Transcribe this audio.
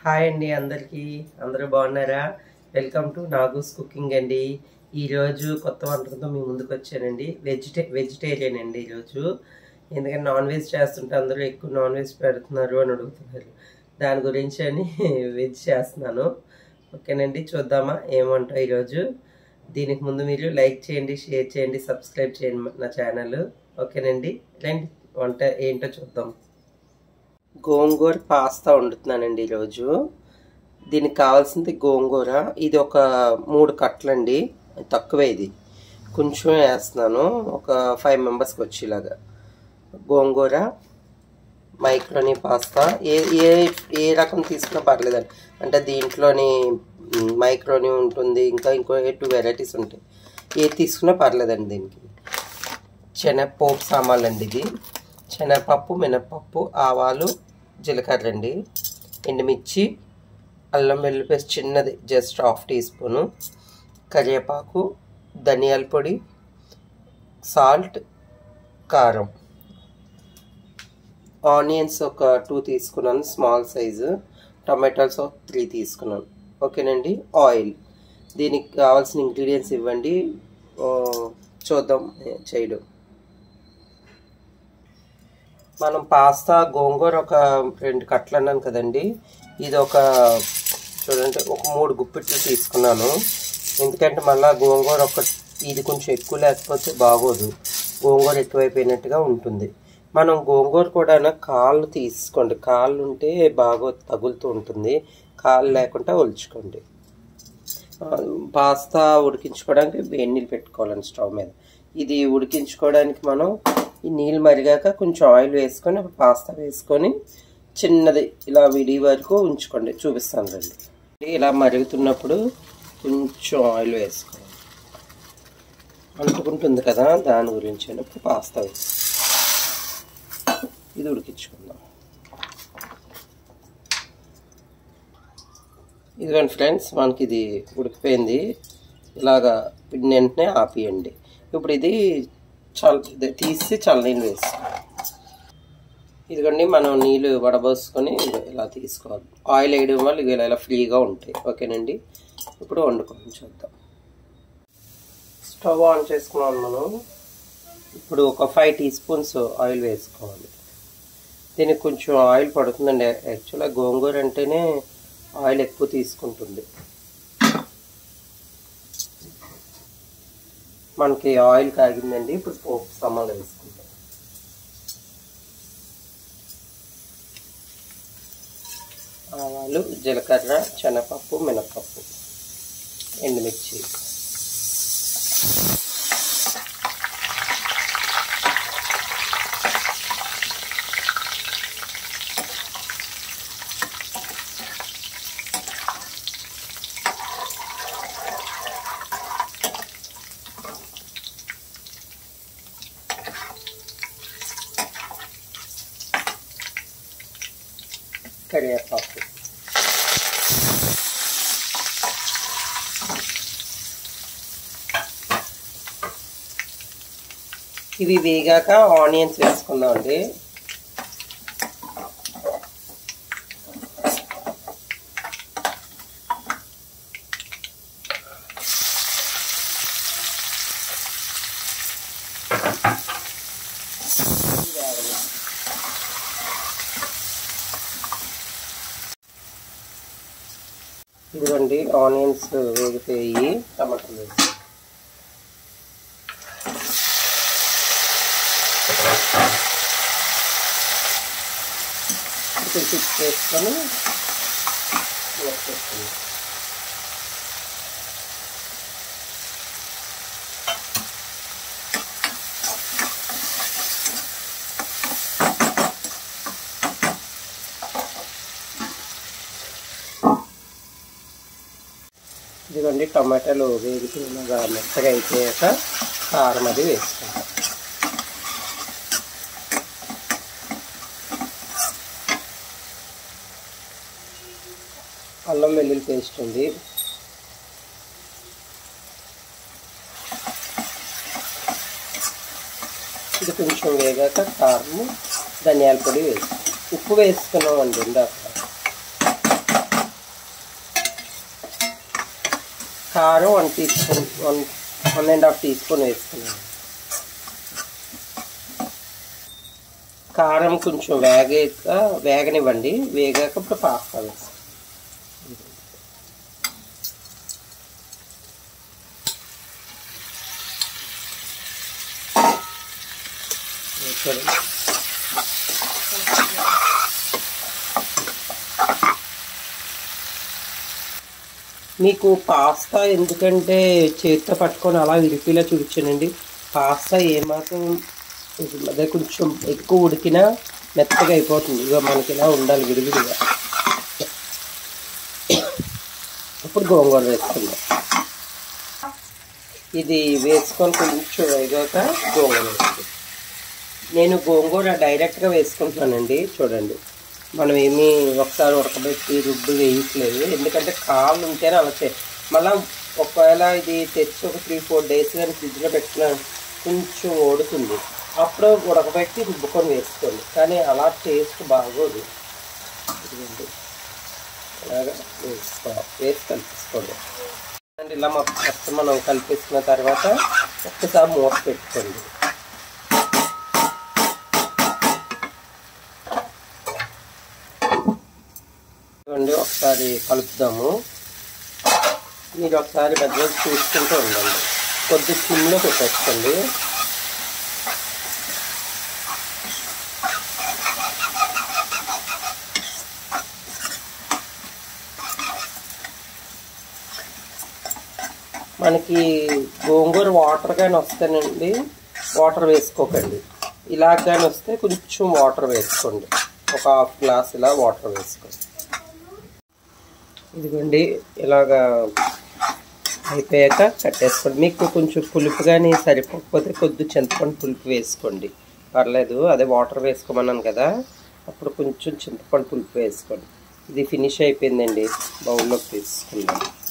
hi అండి అందరికీ అందరూ బాగున్నారా వెల్కమ్ టు నాగూస్ కుకింగ్ అండి ఈరోజు కొత్త వంటలతో మీ ముందుకు వచ్చానండి వెజిటే వెజిటేరియన్ అండి ఈరోజు ఎందుకంటే నాన్ వెజ్ చేస్తుంటే అందరూ ఎక్కువ నాన్ వెజ్ పెడుతున్నారు అని అడుగుతున్నారు దాని గురించి అని వెజ్ చేస్తున్నాను ఓకేనండి చూద్దామా ఏమంటా ఈరోజు దీనికి ముందు మీరు లైక్ చేయండి షేర్ చేయండి సబ్స్క్రైబ్ చేయండి నా ఛానల్ ఓకేనండి రండి వంట ఏంటో చూద్దాం గోంగూర పాస్తా వండుతున్నానండి ఈరోజు దీనికి కావాల్సింది గోంగూర ఇది ఒక మూడు కట్టలండి తక్కువే ఇది కొంచెం వేస్తున్నాను ఒక ఫైవ్ మెంబర్స్కి వచ్చేలాగా గోంగూర మైక్రోని పాస్తా ఏ ఏ ఏ రకం తీసుకున్నా పర్లేదండి అంటే దీంట్లోని మైక్రోని ఉంటుంది ఇంకా ఇంకో టూ వెరైటీస్ ఉంటాయి ఏ తీసుకున్నా పర్లేదండి దీనికి శనగపోపు సామాన్లు అండి ఇది శనగపప్పు మినపప్పు ఆవాలు జీలకర్ర అండి ఎండుమిర్చి అల్లం వెల్లుల్లి పేస్ట్ చిన్నది జస్ట్ హాఫ్ టీ స్పూను కరివేపాకు ధనియాల పొడి సాల్ట్ కారం ఆనియన్స్ ఒక టూ తీసుకున్నాను స్మాల్ సైజు టమాటాల్స్ ఒక త్రీ తీసుకున్నాను ఓకేనండి ఆయిల్ దీనికి కావాల్సిన ఇంగ్రీడియంట్స్ ఇవ్వండి చూద్దాం చేయడం మనం పాస్తా గోంగూర ఒక రెండు కట్టలు అన్నాను కదండి ఇది ఒక చూడండి ఒక మూడు గుప్పిట్లు తీసుకున్నాను ఎందుకంటే మళ్ళీ గోంగూర ఒక ఇది కొంచెం ఎక్కువ లేకపోతే బాగోదు గోంగూర ఎక్కువైపోయినట్టుగా ఉంటుంది మనం గోంగూర కూడా కాళ్ళు తీసుకోండి కాళ్ళు ఉంటే బాగా తగులుతూ ఉంటుంది కాళ్ళు లేకుండా ఒలుచుకోండి పాస్తా ఉడికించుకోవడానికి వేడి నీళ్ళు పెట్టుకోవాలండి స్టవ్ మీద ఇది ఉడికించుకోవడానికి మనం ఈ నీళ్ళు మరిగాక కొంచెం ఆయిల్ వేసుకొని పాస్తా వేసుకొని చిన్నది ఇలా విడి వరకు ఉంచుకోండి చూపిస్తాను రండి ఇలా మరుగుతున్నప్పుడు కొంచెం ఆయిల్ వేసుకోవాలి అంటుకుంటుంది కదా దాని గురించి ఇప్పుడు పాస్తా వేసి ఇది ఉడికించుకుందాం ఇదిగోండి ఫ్రెండ్స్ మనకి ఇది ఉడికిపోయింది ఇలాగా పిండి వెంటనే ఆపియండి ఇప్పుడు ఇది చల్ తీసి చల్లనీళ్ళు వేసుకోవాలి ఇదిగోండి మనం నీళ్ళు వడబోసుకొని ఇలా తీసుకోవాలి ఆయిల్ వేయడం వల్ల ఇవి ఇలా ఫ్రీగా ఉంటాయి ఓకేనండి ఇప్పుడు వండుకొని చూద్దాం స్టవ్ ఆన్ చేసుకున్నాం మనం ఇప్పుడు ఒక ఫైవ్ టీ స్పూన్స్ ఆయిల్ వేసుకోవాలి దీనికి కొంచెం ఆయిల్ పడుతుందండి యాక్చువల్గా గోంగూర అంటేనే ఆయిల్ ఎక్కువ తీసుకుంటుంది మనకి ఆయిల్ కాగిందండి ఇప్పుడు పోపు సమాలు వేసుకుంటాం ఆవాలు జీలకర్ర శనగపప్పు మినపప్పు ఎండుమిర్చి కరివేపాకు ఇవి వేగాక ఆనియన్స్ వేసుకుందాం అండి ఇదిగోండి ఆనియన్స్ వేగిపోయి టమాటాలు వేసి ఫిక్స్ చేసుకొని వేసుకుంటాం ఇదిగోండి టమాటాలు వేగిపోయినగా మెత్తగా అయిపోయాక కారం అది వేసుకుంటాం అల్లం వెల్లుల్లి పేస్ట్ ఉంది ఇది కొంచెం వేగాక కారం ధనియాల పొడి వేసి ఉప్పు వేసుకున్నాం అండి ఇందాక కారం one teaspoon one one and half teaspoon వేసుకున్నాను కారం కొంచెం వేగాక వేగనివ్వండి వేగాక ఇప్పుడు పాస్తా వేస్తాం చూడండి మీకు పాస్తా ఎందుకంటే చేతితో పట్టుకొని అలా విరిపిలా చూపించానండి పాస్తా ఏమాత్రం అదే కొంచెం ఎక్కువ ఉడికినా మెత్తగా అయిపోతుంది ఇక మనకి ఇలా ఉండాలి విడివిడిగా ఇప్పుడు గోంగూర వేసుకుందాం ఇది వేసుకొని కొంచెం వేగాక గోంగూర వేసుకుందాం నేను గోంగూర డైరెక్ట్గా వేసుకుంటున్నానండి చూడండి మనం ఏమీ ఒకసారి ఉడకబెట్టి రుబ్బు వేయట్లేదు ఎందుకంటే కాళ్ళు ఉంటేనే అలా చే మళ్ళీ ఒకవేళ ఇది తెచ్చి ఒక త్రీ ఫోర్ డేస్ కానీ ఫ్రిడ్జ్లో పెట్టిన కొంచెం ఓడుతుంది అప్పుడు ఉడకబెట్టి రుబ్బుకొని వేసుకోండి కానీ అలా టేస్ట్ బాగోదు ఇదిగోండి అలాగా వేసుకోవాలి వేసి కలిపేసుకోండి అండ్ ఇలా మొత్తం మనం కలిపేసుకున్న తర్వాత ఒక్కసారి మూత పెట్టుకోండి చూడండి ఒకసారి కలుపుదాము మీరు ఒకసారి మధ్యలో చూసుకుంటూ ఉండండి కొద్ది సిమ్లో పెట్టేసుకోండి మనకి గోంగూర వాటర్ కానీ వస్తేనండి వాటర్ వేసుకోకండి ఇలా కానీ వస్తే కొంచెం వాటర్ వేసుకోండి ఒక హాఫ్ గ్లాస్ ఇలా వాటర్ వేసుకోండి ఇదిగోండి ఇలాగా అయిపోయాక కట్టేసుకోండి మీకు కొంచెం పులుపు కానీ సరిపోకపోతే కొద్ది చింతపండు పులుపు వేసుకోండి పర్లేదు అదే వాటర్ వేసుకోమన్నాను కదా అప్పుడు కొంచెం చింతపండు పులుపు వేసుకోండి ఇది ఫినిష్ అయిపోయిందండి బౌల్లోకి తీసుకుందాం